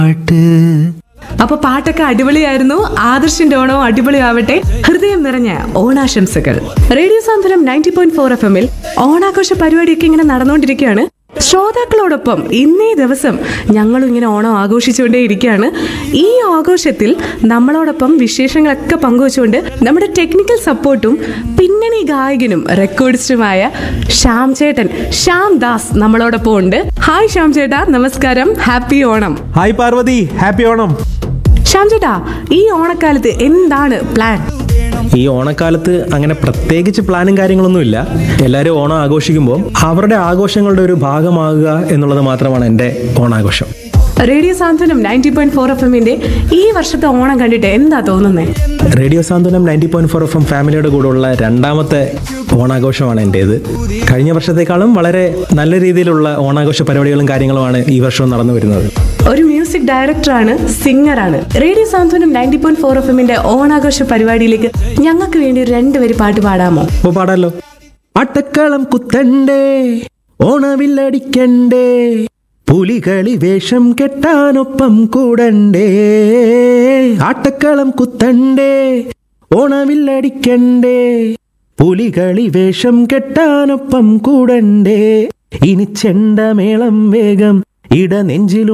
പാട്ട് അപ്പൊ പാട്ടൊക്കെ അടിപൊളിയായിരുന്നു ആദർശിന്റെ ഓണവും അടിപൊളിയാവട്ടെ ഹൃദയം നിറഞ്ഞ ഓണാശംസകൾ radio Santhwanam ninety point four F എമ്മിൽ ഓണാഘോഷ പരിപാടിയൊക്കെ ഇങ്ങനെ നടന്നുകൊണ്ടിരിക്കുകയാണ് ശ്രോതാക്കളോടൊപ്പം ഇന്നേ ദിവസം ഞങ്ങളും ഇങ്ങനെ ഓണം ആഘോഷിച്ചുകൊണ്ടേ ഇരിക്കുകയാണ് ഈ ആഘോഷത്തിൽ നമ്മളോടൊപ്പം വിശേഷങ്ങളൊക്കെ പങ്കുവച്ചുകൊണ്ട് നമ്മുടെ ടെക്നിക്കൽ സപ്പോർട്ടും പിന്നണി ഗായകനും റെക്കോർഡിസ്റ്റുമായ ശ്യാം ചേട്ടൻ ശ്യാം ദാസ് നമ്മളോടൊപ്പം ഉണ്ട് ഹായ് ശ്യാം ചേട്ടാ നമസ്കാരം happy Onam hi Parvathi happy Onam Shyam ചേട്ടാ ഈ ഓണക്കാലത്ത് എന്താണ് പ്ലാൻ ഈ ഓണക്കാലത്ത് അങ്ങനെ പ്രത്യേകിച്ച് പ്ലാനും കാര്യങ്ങളൊന്നുമില്ല എല്ലാവരും ഓണം ആഘോഷിക്കുമ്പോൾ അവരുടെ ആഘോഷങ്ങളുടെ ഒരു ഭാഗമാകുക എന്നുള്ളത് മാത്രമാണ് എൻ്റെ ഓണാഘോഷം radio Santhwanam ninety point four F എമ്മിന്റെ ഈ വർഷത്തെ ഓണം കണ്ടിട്ട് എന്താ തോന്നുന്നേ radio Santhwanam ninety point four F M ഫാമിലിയുടെ കൂടെയുള്ള രണ്ടാമത്തെ ഓണാഘോഷമാണ് എൻ്റേത് കഴിഞ്ഞ വർഷത്തേക്കാളും വളരെ നല്ല രീതിയിലുള്ള ഓണാഘോഷ പരിപാടികളും കാര്യങ്ങളുമാണ് ഈ വർഷവും നടന്നു വരുന്നത് ഒരു മ്യൂസിക് ഡയറക്ടറാണ് സിംഗറാണ് radio Santhwanam ninety point four F എമ്മിന്റെ ഓണാഘോഷ പരിപാടിയിലേക്ക് ഞങ്ങൾക്ക് വേണ്ടി ഒരു രണ്ടുപേര് പാട്ട് പാടാമോ അപ്പോൾ പാടാലോ അട്ടക്കളം കുത്തണ്ടേ ഓണവില്ലടിക്കണ്ടേ പുലികളി വേഷം കെട്ടാനൊപ്പം കൂടണ്ടേ ആട്ടക്കളം കുത്തണ്ടേ ഓണവില്ലടിക്കണ്ടേ പുലികളി വേഷം കെട്ടാനൊപ്പം കൂടണ്ടേ ഇനി ചെണ്ടമേളം വേഗം ഇടനെഞ്ചിലും